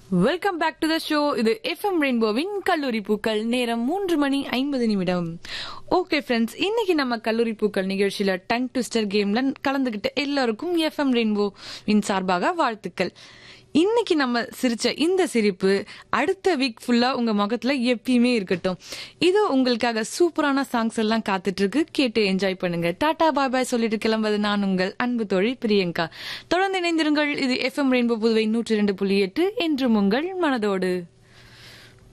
welcome back to the show இது FM ரெயின்போவின் கல்லூரி பூக்கள் நேரம் மூன்று மணி ஐம்பது நிமிடம் ஓகே ஃப்ரெண்ட்ஸ் இன்னைக்கு நம்ம கல்லூரி பூக்கள் நிகழ்ச்சியில டங் ட்விஸ்டர் கேம்ல கலந்துகிட்ட எல்லாருக்கும் எஃப்எம் ரெயின்போவின் சார்பாக வாழ்த்துக்கள் இன்னைக்கு நம்ம சிரிச்ச இந்த சிரிப்பு அடுத்த வீக் ஃபுல்லா உங்க முகத்துல எப்பயுமே இருக்கட்டும் இது உங்களுக்காக சூப்பரான சாங்ஸ் எல்லாம் காத்துட்டு இருக்கு கேட்டு என்ஜாய் பண்ணுங்க டாடா பாய் பாய் சொல்லிட்டு கிளம்புவது நான் உங்கள் அன்பு தோழி பிரியங்கா தொடர்ந்து இணைந்திருங்கள் இது எஃப்எம் ரெயின்போ புதுவை நூற்றி ரெண்டு புள்ளி எட்டு என்றும் உங்கள் மனதோடு